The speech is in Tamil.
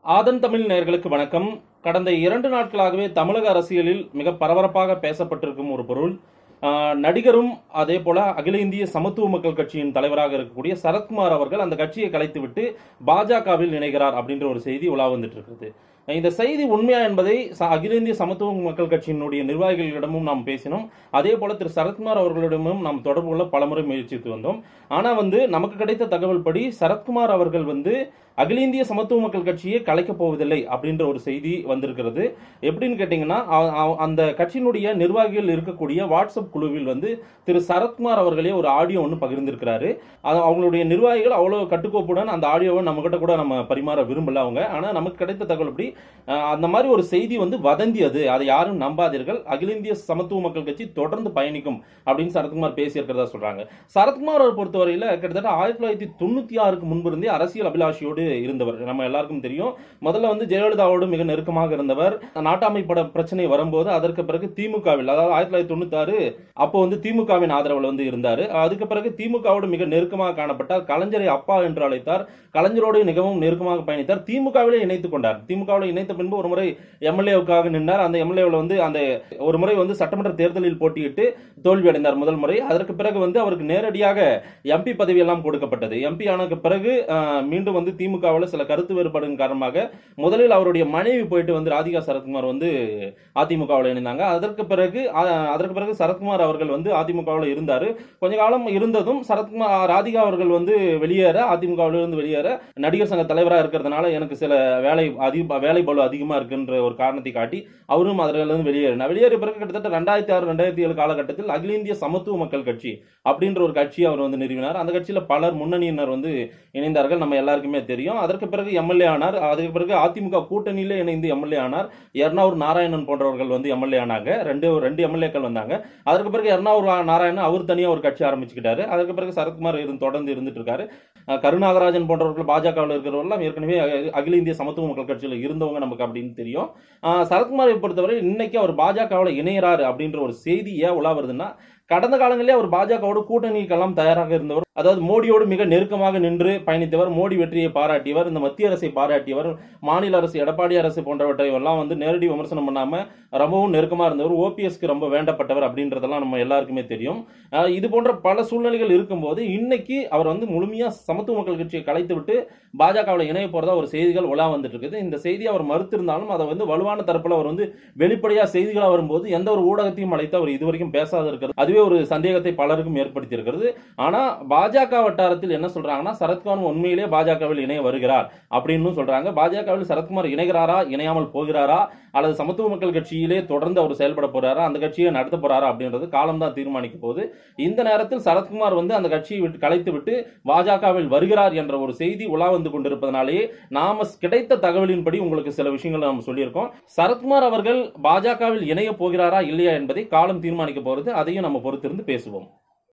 ஆதன் தமிழ் நேயர்களுக்கு வணக்கம் கடந்த இரண்டு நாட்களாகவே தமிழக அரசியலில் மிக பரபரப்பாக பேசப்பட்டிருக்கும் ஒரு பொருள் ஆஹ், நடிகரும் அதே போல அகில இந்திய சமத்துவ மக்கள் கட்சியின் தலைவராக இருக்கக்கூடிய சரத்குமார் அவர்கள் அந்த கட்சியை கலைத்துவிட்டு பாஜகவில் இணைகிறார் அப்படின்ற ஒரு செய்தி உலா வந்துட்டு இருக்குது இந்த செய்தி உண்மையா என்பதை ச- அகில இந்திய சமத்துவ மக்கள் கட்சியினுடைய நிர்வாகிகளிடமும் நாம் பேசினோம் அதே போல திரு சரத்குமார் அவர்களிடமும் நாம் தொடர்பு கொள்ள பலமுறை முயற்சித்து வந்தோம் ஆனா வந்து நமக்கு கிடைத்த தகவல் படி சரத்குமார் அவர்கள் வந்து அகில இந்திய சமத்துவ மக்கள் கட்சியை கலைக்கப் போவதில்லை அப்படின்ற ஒரு செய்தி வந்திருக்கிறது எப்படின்னு கேட்டீங்கன்னா அ- அ- அந்த கட்சியினுடைய நிர்வாகிகள் இருக்கக்கூடிய வாட்ஸ்அப் குழுவில் வந்து திரு சரத்குமார் அவர்களே ஒரு ஆடியோ ஒன்று பகிர்ந்திருக்கிறாரு அது அவங்களுடைய நிர்வாகிகள் அவ்வளவு கட்டுக்கோப்புடன் அந்த ஆடியோவை நம்ம கிட்ட கூட நம்ம பரிமாற விரும்பல அவங்க ஆனா நமக்கு கிடைத்த தகவல் படி அஹ், அந்த மாதிரி ஒரு செய்தி வந்து வதந்தி அது அதை யாரும் நம்பாதீர்கள் அகில இந்திய சமத்துவ மக்கள் கட்சி தொடர்ந்து பயணிக்கும் அப்படின்னு சரத்குமார் பேசியிருக்கிறதா சொல்றாங்க சரத்குமார் அவரை பொறுத்தவரையில கிட்டத்தட்ட ஆயிரத்தி தொள்ளாயிரத்தி தொண்ணூத்தி ஆறுக்கு முன்பு இருந்தே அரசியல் அபிலாஷியோடு இருந்தவர் நம்ம எல்லாருக்கும் தெரியும் முதல்ல வந்து ஜெயலலிதாவோடு மிக நெருக்கமாக இருந்தவர் நாட்டாமை பட பிரச்சனை வரும்போது அதற்கு பிறகு திமுகவில் அதாவது ஆயிரத்தி தொள்ளாயிரத்தி தொண்ணூத்தி ஆறு அப்போ வந்து திமுகவின் ஆதரவில் வந்து இருந்தார் அதுக்கு பிறகு திமுகவோடு மிக நெருக்கமாக காணப்பட்டார் கலைஞரை அப்பா என்று அழைத்தார் கலைஞரோடு மிகவும் நெருக்கமாக பயணித்தார் திமுகவிலே இணைத்துக் கொண்டார் திமுகவில் இணைத்த பின்பு ஒரு முறை எம்எல்ஏவுக்காக நின்றார் அந்த எம்எல்ஏவில் வந்து அந்த ஒரு முறை வந்து சட்டமன்ற தேர்தலில் போட்டியிட்டு தோல்வி அடைந்தார் முதல் முறை அதற்கு பிறகு வந்து அவருக்கு நேரடியாக எம்பி பதவி எல்லாம் கொடுக்கப்பட்டது எம்பி ஆனதுக்கு பிறகு அஹ், மீண்டும் வந்து திமுகவில் சில கருத்து வேறுபாடுயின் காரணமாக முதலில் அவருடைய மனைவி போயிட்டு வந்து ராதிகா சரத்குமார் வந்து அதிமுகவில் இணைந்தாங்க அதற்கு பிறகு அஹ், அதற்கு பிறகு சரத்குமார் அவர்கள் வந்து அதிமுகவில் இருந்தார் கொஞ்ச காலம் இருந்ததும் சரத்குமார் ராதிகா அவர்கள் வந்து வெளியேற அதிமுகவில் இருந்து வெளியேற நடிகர் சங்க தலைவராக இருக்கிறதுனால எனக்கு சில வேலை அதிக வேலை பளு அதிகமாக இருக்குன்ற ஒரு காரணத்தை காட்டி அவரும் அதிலிருந்து வெளியேறினார் வெளியேறிய பிறகு கிட்டத்தட்ட ரெண்டாயிரத்தி ஆறு ரெண்டாயிரத்தி ஏழு காலகட்டத்தில் அகில இந்திய சமத்துவ மக்கள் கட்சி அப்படின்ற ஒரு கட்சியை அவர் வந்து நிறுவினார் அந்த கட்சியில பலர் முன்னணியினர் வந்து இணைந்தார்கள் நம்ம எல்லாருக்குமே தெரியும் அதற்கு பிறகு எம்எல்ஏ ஆனார் அதுக்கு பிறகு அதிமுக கூட்டணியிலே இணைந்து எம்எல்ஏ ஆனார் எர்ணாவூர் நாராயணன் போன்றவர்கள் வந்து எம்எல்ஏ ஆனாங்க ரெண்டு ரெண்டு எம்எல்ஏக்கள் வந்தாங்க அதற்கு பிறகு எர்ணாவூர் நாராயணன் அவர் தனியாக ஒரு கட்சி ஆரம்பிச்சுக்கிட்டாரு அதற்கு பிறகு சரத்குமார் இருந்து தொடர்ந்து இருந்துட்டு இருக்காரு அஹ் கருநாகராஜன் போன்றவர்கள் பாஜகவில் இருக்கிறவர்கள் ஏற்கனவே அகி- அகில இந்திய சமத்துவ மக்கள் கட்சியில் இருந்தவங்க நமக்கு அப்படின்னு தெரியும் அஹ் சரத்குமாரை பொறுத்தவரை இன்னைக்கு அவர் பாஜகவில் இணையறாரு அப்படின்ற ஒரு செய்தி ஏன் உலா வருதுன்னா கடந்த காலங்களிலே அவர் பாஜகவோடு கூட்டணிக்கெல்லாம் தயாராக இருந்தவர் அதாவது மோடியோடு மிக நெருக்கமாக நின்று பயணித்தவர் மோடி வெற்றியை பாராட்டியவர் இந்த மத்திய அரசை பாராட்டியவர் மாநில அரசு எடப்பாடி அரசு போன்றவற்றை எல்லாம் வந்து நேரடி விமர்சனம் பண்ணாம ரொம்பவும் நெருக்கமாக இருந்தவர் ஓபிஎஸ்க்கு ரொம்ப வேண்டப்பட்டவர் அப்படின்றதெல்லாம் நம்ம எல்லாருக்குமே தெரியும் அஹ் இது போன்ற பல சூழ்நிலைகள் இருக்கும்போது இன்னைக்கு அவர் வந்து முழுமையா சமத்துவ மக்கள் கட்சியை கலைத்து விட்டு பாஜகவில் இணைய போறதா ஒரு செய்திகள் உலா வந்துட்டு இருக்குது இந்த செய்தியை அவர் மறுத்திருந்தாலும் அதை வந்து வலுவான தரப்புல அவர் வந்து வெளிப்படையா செய்திகளா வரும்போது எந்த ஒரு ஊடகத்தையும் அழைத்து அவர் இதுவரைக்கும் பேசாத இருக்கிறது அதுவே ஒரு சந்தேகத்தை பலருக்கும் ஏற்படுத்தி இருக்கிறது ஆனா பாஜக வட்டாரத்தில் என்ன சொல்றாங்கன்னா சரத்குமார் உண்மையிலேயே பாஜகவில் இணைய வருகிறார் அப்படின்னு சொல்றாங்க பாஜகவில் சரத்குமார் இணைகிறாரா இணையாமல் போகிறாரா அல்லது சமத்துவ மக்கள் கட்சியிலே தொடர்ந்து அவர் செயல்பட போறாரா அந்த கட்சியை நடத்த போறாரா அப்படின்றது காலம் தான் தீர்மானிக்க போகுது இந்த நேரத்தில் சரத்குமார் வந்து அந்த கட்சியை விட்டு கலைத்து விட்டு பாஜகவில் வருகிறார் என்ற ஒரு செய்தி உலா வந்து கொண்டிருப்பதனாலேயே நாம கிடைத்த தகவலின்படி உங்களுக்கு சில விஷயங்களை நம்ம சொல்லியிருக்கோம் சரத்குமார் அவர்கள் பாஜகவில் இணைய போகிறாரா இல்லையா என்பதை காலம் தீர்மானிக்க போறது அதையும் நம்ம பொறுத்திருந்து பேசுவோம்